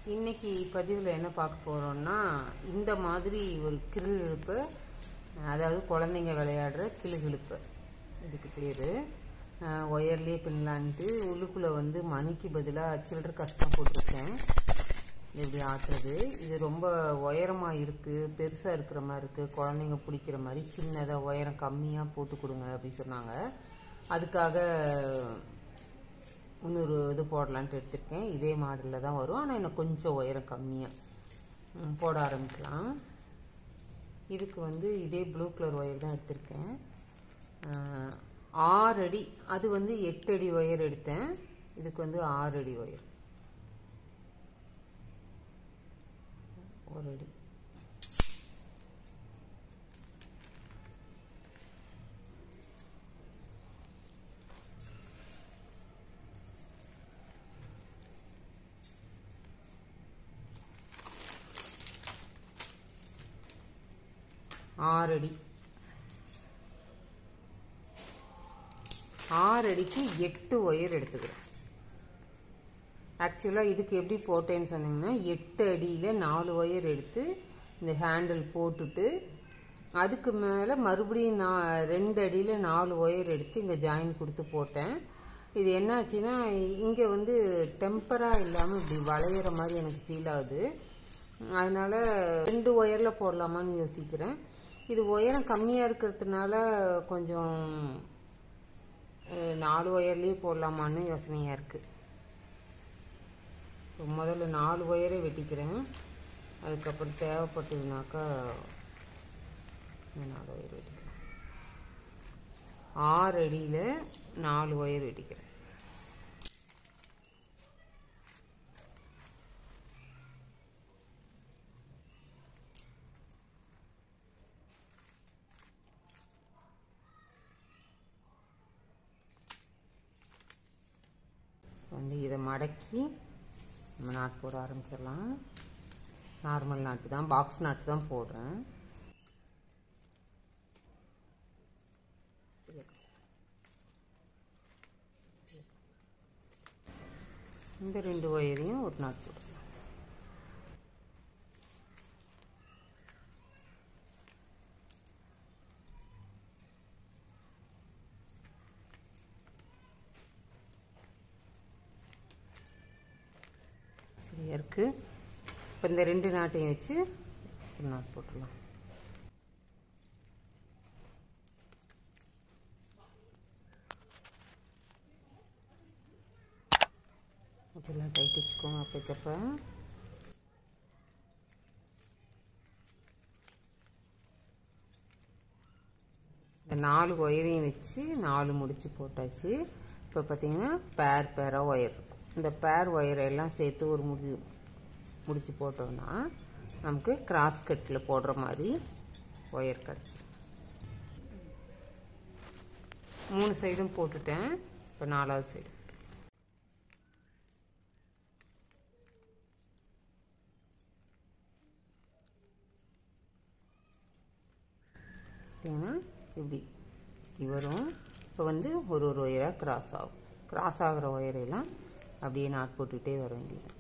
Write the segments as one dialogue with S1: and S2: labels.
S1: இன்னைக்கு பதிவில் என்ன பார்க்க போகிறோம்னா இந்த மாதிரி ஒரு கிளுகிழுப்பு அதாவது குழந்தைங்க விளையாடுற கிளுகிழுப்பு இதுக்கு பேர் ஒயர்லேயே பின்னலான்ட்டு உள்ளுக்குள்ளே வந்து மணிக்கு பதிலாக சில்லற கஷ்டம் போட்டிருக்கேன் இப்படி ஆட்டுறது இது ரொம்ப உயரமாக இருக்குது பெருசாக இருக்கிற மாதிரி இருக்குது குழந்தைங்க பிடிக்கிற மாதிரி சின்னதாக உயரம் கம்மியாக போட்டு கொடுங்க அப்படின்னு சொன்னாங்க அதுக்காக இன்னொரு இது போடலான்ட்டு எடுத்திருக்கேன் இதே மாடலில் தான் வரும் ஆனால் எனக்கு கொஞ்சம் உயரம் கம்மியாக போட ஆரம்பிக்கலாம் இதுக்கு வந்து இதே ப்ளூ கலர் ஒயர் தான் எடுத்திருக்கேன் ஆஹ், ஆறு அடி அது வந்து எட்டு அடி ஒயர் எடுத்தேன் இதுக்கு வந்து ஆறு அடி ஒயர் ஒரு அடி ஆறு அடி ஆறு அடிக்கு எட்டு ஒயர் எடுத்துக்கிறேன் ஆக்சுவலாக இதுக்கு எப்படி போட்டேன்னு சொன்னீங்கன்னா எட்டு அடியில் நாலு ஒயர் எடுத்து இந்த ஹேண்டில் போட்டுட்டு அதுக்கு மேலே மறுபடியும் நான் ரெண்டு அடியில் நாலு ஒயர் எடுத்து இங்கே ஜாயின் கொடுத்து போட்டேன் இது என்னாச்சுன்னா இங்கே வந்து டெம்பராக இல்லாமல் இப்படி வளையிற மாதிரி எனக்கு ஃபீல் ஆகுது அதனால ரெண்டு ஒயரில் போடலாமான்னு யோசிக்கிறேன் இது உயரம் கம்மியாக இருக்கிறதுனால கொஞ்சம் அஹ், நாலு ஒயர்லேயே போடலாமான்னு யோசனையாக இருக்குது முதல்ல நாலு ஒயரே வெட்டிக்கிறேன் அதுக்கப்புறம் தேவைப்பட்டதுனாக்கா இன்னும் நாலு ஒயர் வெட்டிக்கிறேன் ஆறு அடியில் நாலு ஒயர் வெட்டிக்கிறேன் வந்து இதை மடக்கி நம்ம நாட் போட ஆரம்பிச்சிடலாம் நார்மல் நாட்டு தான் பாக்ஸ் நாட்டு தான் போடுறேன் இந்த ரெண்டு ஒயரையும் ஒரு நாட் போட்டுக்கலாம் சரியா இருக்கு இப்போ இந்த ரெண்டு நாட்டையும் வச்சு ஒரு நாட் போட்டுடலாம் இதெல்லாம் டைட் வச்சுக்கோங்க அப்போ இந்த நாலு ஒயரையும் வச்சு நாலு முடிச்சு போட்டாச்சு இப்போ பார்த்தீங்கன்னா பேர் பேராக ஒயர் இருக்கும் இந்த பேர் ஒயரை எல்லாம் சேர்த்து ஒரு முடி முடிச்சு போட்டோம்னா நமக்கு கிராஸ் கட்டில் போடுற மாதிரி ஒயர் கிடச்சிடும் மூணு சைடும் போட்டுட்டேன் இப்போ நாலாவது சைடு பார்த்தீங்கன்னா இப்படி இப்படி வரும் இப்போ வந்து ஒரு ஒரு ஒயராக கிராஸ் ஆகும் கிராஸ் ஆகிற ஒயரெல்லாம் அப்படியே நாட் போட்டுக்கிட்டே வர வேண்டியது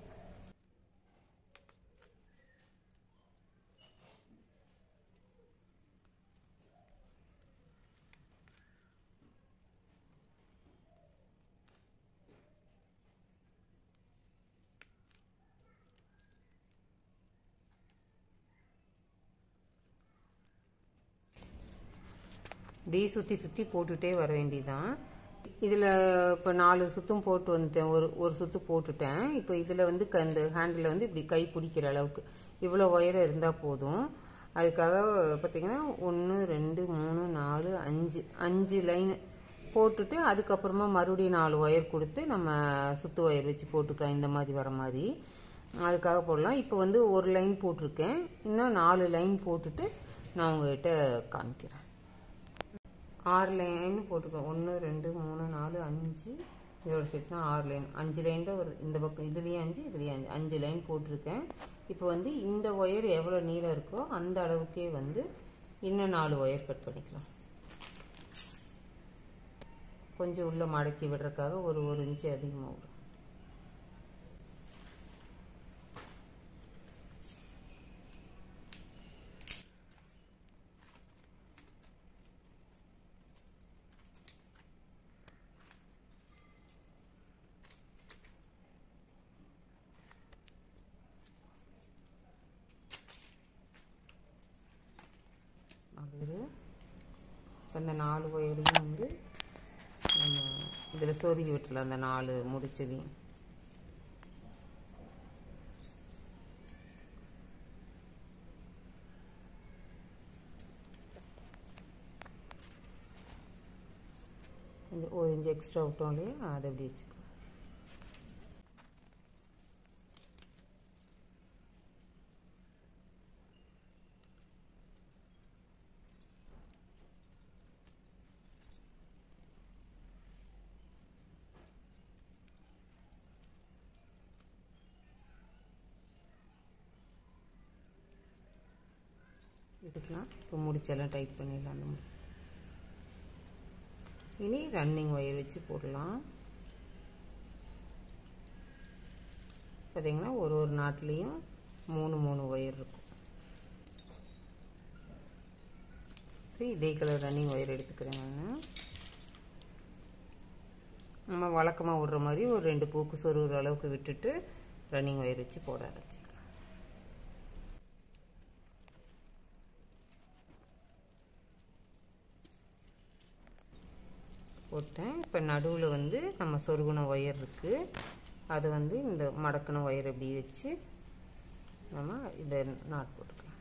S1: இப்படியே சுற்றி சுற்றி போட்டுகிட்டே வர வேண்டியதுதான் இதில் இப்போ நாலு சுத்தும் போட்டு வந்துட்டேன் ஒரு ஒரு சுத்து போட்டுட்டேன் இப்போ இதில் வந்து க- இந்த ஹேண்டில் வந்து இப்படி கை பிடிக்கிற அளவுக்கு இவ்வளோ ஒயரம் இருந்தால் போதும் அதுக்காக பார்த்தீங்கன்னா ஒன்று ரெண்டு மூணு நாலு அஞ்சு அஞ்சு லைன் போட்டுட்டு அதுக்கப்புறமா மறுபடியும் நாலு ஒயர் கொடுத்து நம்ம சுத்து ஒயர் வச்சு போட்டுக்கலாம் இந்த மாதிரி வர மாதிரி அதுக்காக போடலாம் இப்போ வந்து ஒரு லைன் போட்டிருக்கேன் இன்னும் நாலு லைன் போட்டுட்டு நான் உங்ககிட்ட காமிக்கிறேன் ஆறு லைன் போட்டுக்கோ ஒன்று ரெண்டு மூணு நாலு அஞ்சு இதோட சேர்த்துனா ஆறு லைன் அஞ்சு லைன் தான் வருது இந்த பக்கம் இதுலேயும் அஞ்சு இதுலேயும் அஞ்சு அஞ்சு லைன் போட்டிருக்கேன் இப்போ வந்து இந்த ஒயர் எவ்வளோ நீளம் இருக்கோ அந்த அளவுக்கே வந்து இன்னும் நாலு ஒயர் கட் பண்ணிக்கலாம் கொஞ்சம் உள்ள மடக்கி விடுறதுக்காக ஒரு ஒரு இன்ச்சு அதிகமாக விடும் இந்த நாலு ஒயரையும் வந்து நம்ம இதில் சொருகி விட்டுலாம் அந்த நாலு முடிச்சதையும் கொஞ்சம் ஒரு இன்ச்சு எக்ஸ்ட்ரா விட்டோம் இல்லையா அதை அப்படி வச்சுக்கலாம் இதுக்கெலாம் இப்போ முடிச்செல்லாம் டைப் பண்ணிடலாம் அந்த முடிச்சு இனி ரன்னிங் ஒயர் வச்சு போடலாம் பார்த்தீங்கன்னா ஒரு ஒரு நாட்லேயும் மூணு மூணு ஒயர் இருக்கும் சரி இதே கலர் ரன்னிங் ஒயர் எடுத்துக்கிறேன் நான் நம்ம வழக்கமாக விடுற மாதிரி ஒரு ரெண்டு பூக்கு சொருகிற அளவுக்கு விட்டுட்டு ரன்னிங் ஒயர் வச்சு போட ஆரம்பிச்சிக்கலாம் போட்டேன் இப்போ நடுவில் வந்து நம்ம சொருகுன ஒயர் இருக்குது அது வந்து இந்த மடக்கின ஒயர் இப்படி வச்சு நம்ம இதை நாட் போட்டுக்கலாம்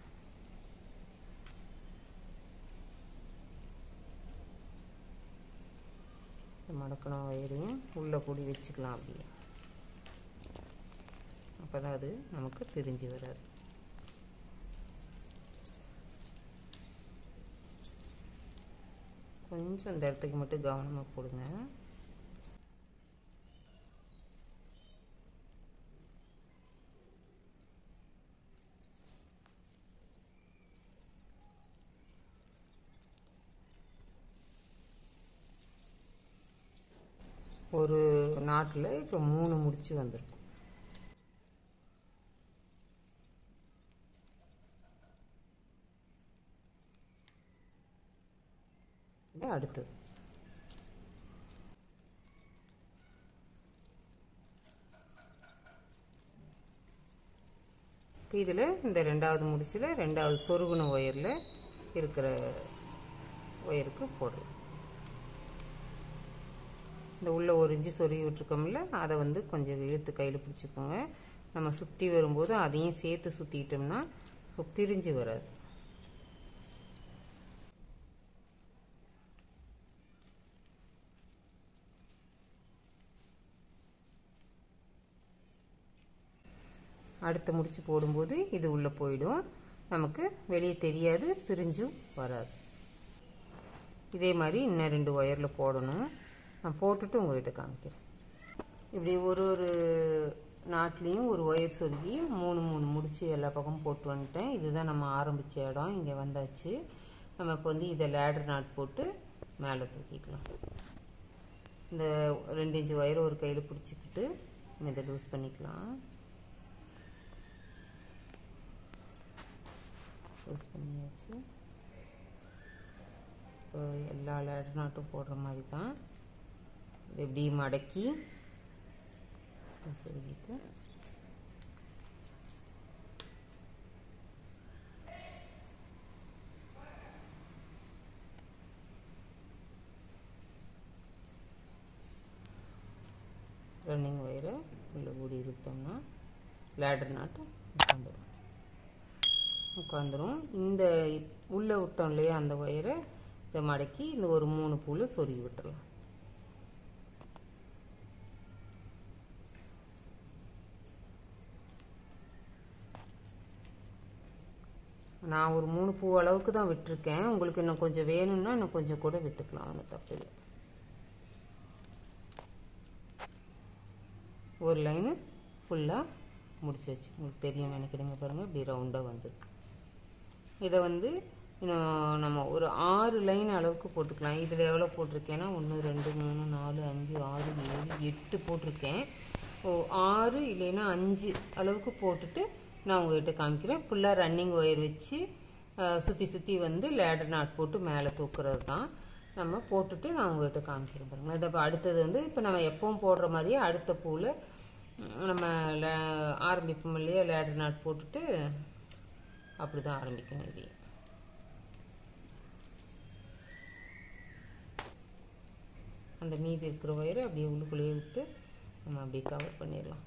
S1: இந்த மடக்கின ஒயரையும் உள்ளே கூடி வச்சுக்கலாம் அப்படியே அப்போ தான் அது நமக்கு பிரிஞ்சு வராது கொஞ்சம் இந்த இடத்துக்கு மட்டும் கவனமாக போடுங்க ஒரு நாட்டில் இப்போ மூணு முடிச்சு வந்திருக்கும் இது அடுத்தது இப்போ இதில் இந்த ரெண்டாவது முடிச்சில் ரெண்டாவது சொருகுன ஒயரில் இருக்கிற ஒயருக்கு போடுறோம் இந்த உள்ள ஒரு இன்ச்சு சொருகி விட்டுருக்கோம்ல அதை வந்து கொஞ்சம் இழுத்து கையில் பிடிச்சிக்கோங்க நம்ம சுற்றி வரும்போது அதையும் சேர்த்து சுற்றிக்கிட்டோம்னா பிரிஞ்சு வராது அடுத்த முடிச்சு போடும்போது இது உள்ளே போயிடும் நமக்கு வெளியே தெரியாது பிரிஞ்சும் வராது இதே மாதிரி இன்னும் ரெண்டு ஒயரில் போடணும் நான் போட்டுட்டு உங்கள்கிட்ட காமிக்கிறேன் இப்படி ஒரு ஒரு நாட்லேயும் ஒரு ஒயர் சொருகி மூணு மூணு முடிச்சு எல்லா பக்கமும் போட்டு வந்துட்டேன் இதுதான் நம்ம ஆரம்பித்த இடம் இங்கே வந்தாச்சு நம்ம இப்போ வந்து இதை லேடர் நாட் போட்டு மேலே தூக்கிக்கலாம் இந்த ரெண்டு இன்ச்சு ஒயரை ஒரு கையில் பிடிச்சிக்கிட்டு நம்ம இதை லூஸ் பண்ணிக்கலாம் லூஸ் பண்ணியாச்சு இப்போ எல்லா லேடர் நாட்டும் போடுற மாதிரி தான் இது இப்படி மடக்கி சொருகிட்டு ரன்னிங் ஒயரை உள்ள கூடி இழுத்தோம்னா லேடர் நாட்டு உட்காந்துடும் உட்காந்துரும் இந்த உள்ளே விட்டோம் இல்லையா அந்த ஒயரை இதை மடக்கி இந்த ஒரு மூணு பூல சொருகி விட்டுறலாம் நான் ஒரு மூணு பூ அளவுக்கு தான் விட்டுருக்கேன் உங்களுக்கு இன்னும் கொஞ்சம் வேணும்னா இன்னும் கொஞ்சம் கூட விட்டுக்கலாம் ஒன்றும் தப்பு இல்லை ஒரு லைனு ஃபுல்லாக முடிச்சாச்சு உங்களுக்கு தெரியும் நினைக்கிறீங்க பாருங்கள் இப்படி ரவுண்டாக வந்திருக்கு இதை வந்து இன்னும் நம்ம ஒரு ஆறு லைன் அளவுக்கு போட்டுக்கலாம் இதில் எவ்வளோ போட்டிருக்கேன்னா ஒன்று ரெண்டு மூணு நாலு அஞ்சு ஆறு ஏழு எட்டு போட்டிருக்கேன் ஓ ஆறு இல்லைன்னா அஞ்சு அளவுக்கு போட்டுட்டு நான் உங்கள்கிட்ட காமிக்கிறேன் ஃபுல்லாக ரன்னிங் ஒயர் வச்சு சுற்றி சுற்றி வந்து லேடர் நாட் போட்டு மேலே தூக்குறது தான் நம்ம போட்டுட்டு நான் உங்கள்கிட்ட காமிக்கிறேன் பாருங்கள் இதை இப்போ அடுத்தது வந்து இப்போ நம்ம எப்பவும் போடுற மாதிரியே அடுத்த பூவில் நம்ம லே ஆரம்பிப்போம் இல்லையா லேடர் நாட் போட்டுட்டு அப்படி தான் ஆரம்பிக்கணும் இதையும் அந்த மீதி இருக்கிற ஒயரை அப்படியே உள்ளுக்குள்ளேயே விட்டு நம்ம அப்படியே கவர் பண்ணிடலாம்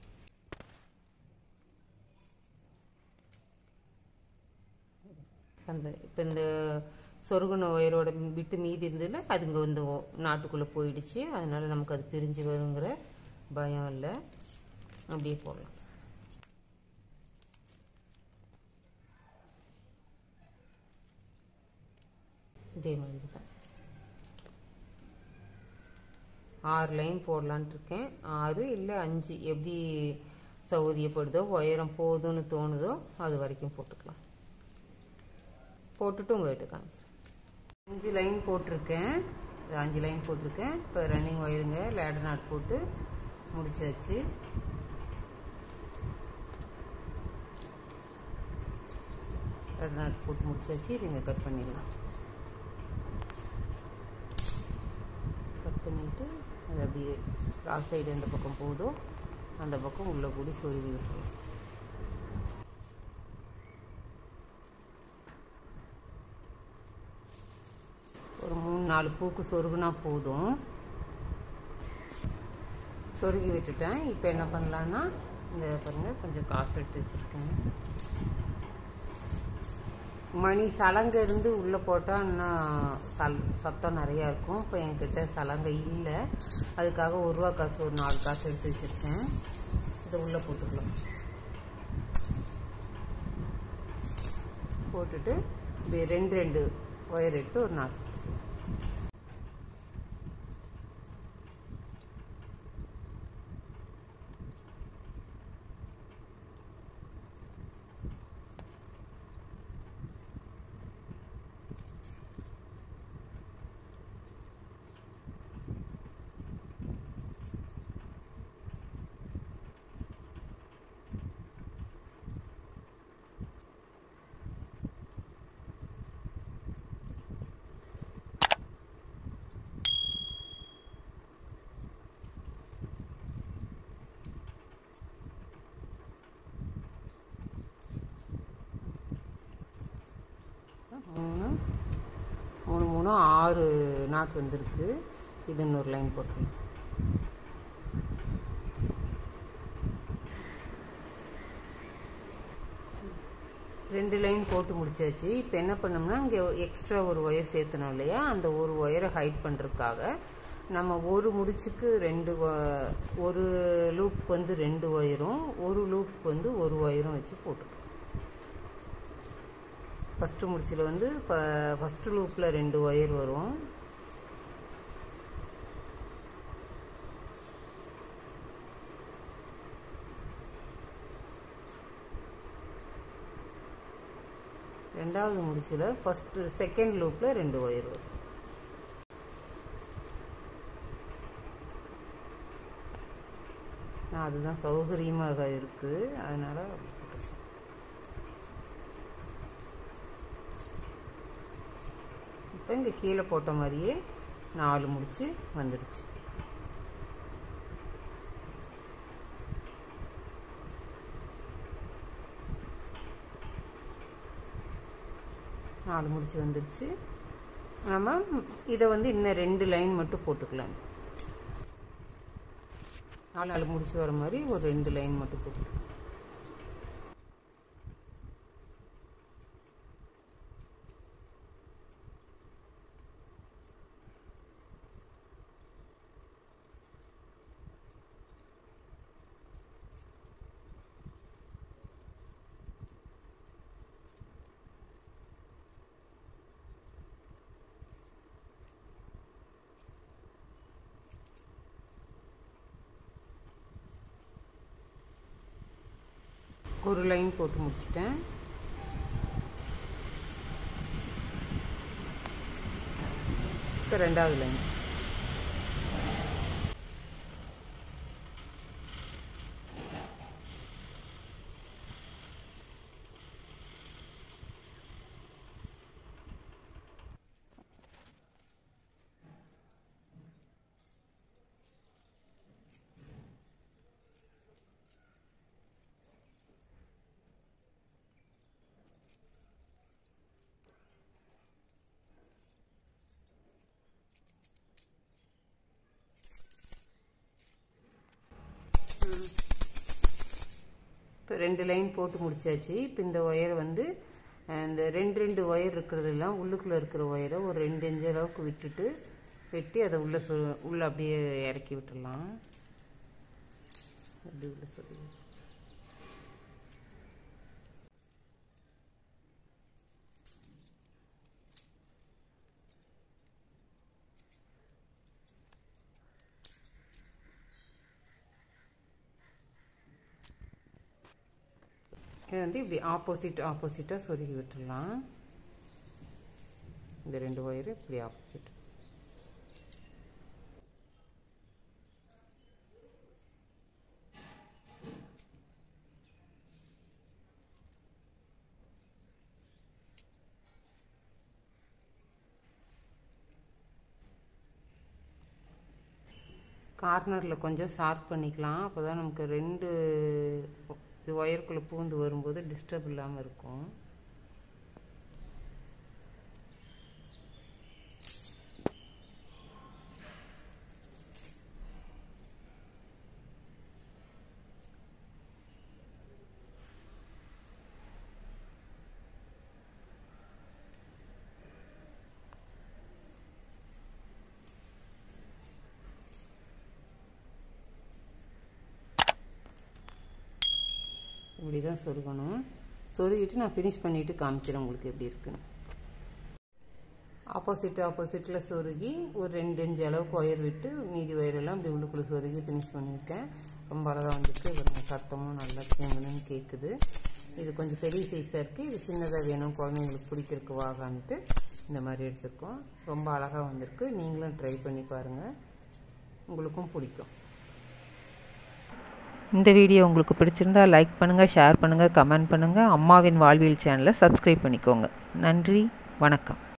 S1: அந்த இப்போ இந்த சொருகுன ஒயரோட விட்டு மீதி இருந்ததுல அது இங்கே வந்து நாட்டுக்குள்ளே போயிடுச்சு அதனால நமக்கு அது பிரிஞ்சு வருங்கிற பயம் இல்லை அப்படியே போடலாம் இதே மாதிரி தான் ஆறு லைன் போடலான்ட்டு இருக்கேன் ஆறு இல்லை அஞ்சு எப்படி சௌகரியப்படுதோ உயரம் போதும்னு தோணுதோ அது வரைக்கும் போட்டுக்கலாம் போட்டுட்டு உங்கள்கிட்ட காமிக்கிறேன் அஞ்சு லைன் போட்டிருக்கேன் இது அஞ்சு லைன் போட்டிருக்கேன் இப்போ ரன்னிங் ஒயருங்க லேடர் நாட் போட்டு முடிச்சாச்சு லேடர் நாட் போட்டு முடிச்சாச்சு இது இங்கே கட் பண்ணிடலாம் கட் பண்ணிவிட்டு அது அப்படியே ராக் சைடு எந்த பக்கம் போகுதோ அந்த பக்கம் உள்ளே கூடி சொருகி விட்டுருவோம் ஒரு மூணு நாலு பூக்கு சொருகுனா போதும் சொருகி விட்டுட்டேன் இப்போ என்ன பண்ணலான்னா இந்த பாருங்கள் கொஞ்சம் காசு எடுத்து வச்சுருக்கேன் மணி சலங்கை இருந்து உள்ளே போட்டால் இன்னும் சல் சத்தம் நிறையா இருக்கும் இப்போ என்கிட்ட சலங்கை இல்லை அதுக்காக ஒரு ரூபா காசு ஒரு நாலு காசு எடுத்து வச்சுருக்கேன் இதை உள்ளே போட்டுக்கலாம் போட்டுட்டு இப்படி ரெண்டு ரெண்டு ஒயர் எடுத்து ஒரு நாள் மூணு மூணு மூணு ஆறு நாட் வந்திருக்கு இது இன்னொரு லைன் போட்டுருங்க ரெண்டு லைன் போட்டு முடிச்சாச்சு இப்போ என்ன பண்ணோம்னா இங்கே எக்ஸ்ட்ரா ஒரு ஒயர் சேர்த்தணும் இல்லையா அந்த ஒரு ஒயரை ஹைட் பண்ணுறதுக்காக நம்ம ஒரு முடிச்சுக்கு ரெண்டு ஒரு லூப் வந்து ரெண்டு ஒயரும் ஒரு லூப் வந்து ஒரு ஒயரும் வச்சு போட்டுக்கணும் ஃபஸ்ட்டு முடிச்சில் வந்து இப்போ ஃபஸ்ட்டு லூப்பில் ரெண்டு ஒயர் வரும் ரெண்டாவது முடிச்சில் ஃபஸ்ட்டு செகண்ட் லூப்பில் ரெண்டு ஒயர் வரும் நான் அதுதான் சௌகரியமாக இருக்குது அதனால் இப்போ இங்கே கீழே போட்ட மாதிரியே நாலு முடிச்சு வந்துடுச்சு நாலு முடிச்சு வந்துடுச்சு நம்ம இதை வந்து இன்னும் ரெண்டு லைன் மட்டும் போட்டுக்கலாம் நாலு நாலு முடிச்சு வர மாதிரி ஒரு ரெண்டு லைன் மட்டும் போட்டுக்கலாம் ஒரு லைன் போட்டு முடிச்சிட்டேன் இப்போ ரெண்டாவது லைன் இப்போ ரெண்டு லைன் போட்டு முடிச்சாச்சு இப்போ இந்த ஒயரை வந்து அஹ், இந்த ரெண்டு ரெண்டு ஒயர் இருக்கிறதெல்லாம் உள்ளுக்குள்ளே இருக்கிற ஒயரை ஒரு ரெண்டு இன்ச்சு அளவுக்கு விட்டுட்டு வெட்டி அதை உள்ளே சொ உள்ளே அப்படியே இறக்கி விட்டுடலாம் அப்படி உள்ள சொல்லி இதை வந்து இப்படி ஆப்போசிட் ஆப்போசிட்டாக சொருகி விட்டுடலாம் இந்த ரெண்டு ஒயரு இப்படி ஆப்போசிட் கார்னரில் கொஞ்சம் ஷார்ப் பண்ணிக்கலாம் அப்போ தான் நமக்கு ரெண்டு இது ஒயருக்குள்ளே பூந்து வரும்போது டிஸ்டர்ப் இல்லாமல் இருக்கும் இப்படி தான் சொருகணும் சொருகிட்டு நான் ஃபினிஷ் பண்ணிவிட்டு காமிக்கிறேன் உங்களுக்கு எப்படி இருக்குன்னு ஆப்போசிட் ஆப்போசிட்டில் சொருகி ஒரு ரெண்டு இன்ச்சு அளவுக்கு ஒயர் விட்டு மீதி ஒயரெல்லாம் இப்படி உள்ளுக்குள்ளே சொருகி ஃபினிஷ் பண்ணியிருக்கேன் ரொம்ப அழகாக வந்துருக்கு இவங்க சத்தமும் நல்லா தூங்கணும்னு கேட்குது இது கொஞ்சம் பெரிய சைஸாக இருக்குது இது சின்னதாக வேணும் குழந்தைங்களுக்கு பிடிக்கிறதுக்கு வாகான்ட்டு இந்த மாதிரி எடுத்துருக்கோம் ரொம்ப அழகாக வந்திருக்கு நீங்களும் ட்ரை பண்ணி பாருங்கள் உங்களுக்கும் பிடிக்கும்
S2: இந்த வீடியோ உங்களுக்கு பிடிச்சிருந்தா லைக் பண்ணுங்கள் ஷேர் பண்ணுங்கள் கமெண்ட் பண்ணுங்கள் அம்மாவின் வாழ்வியல் சேனலை சப்ஸ்கிரைப் பண்ணிக்கோங்க நன்றி வணக்கம்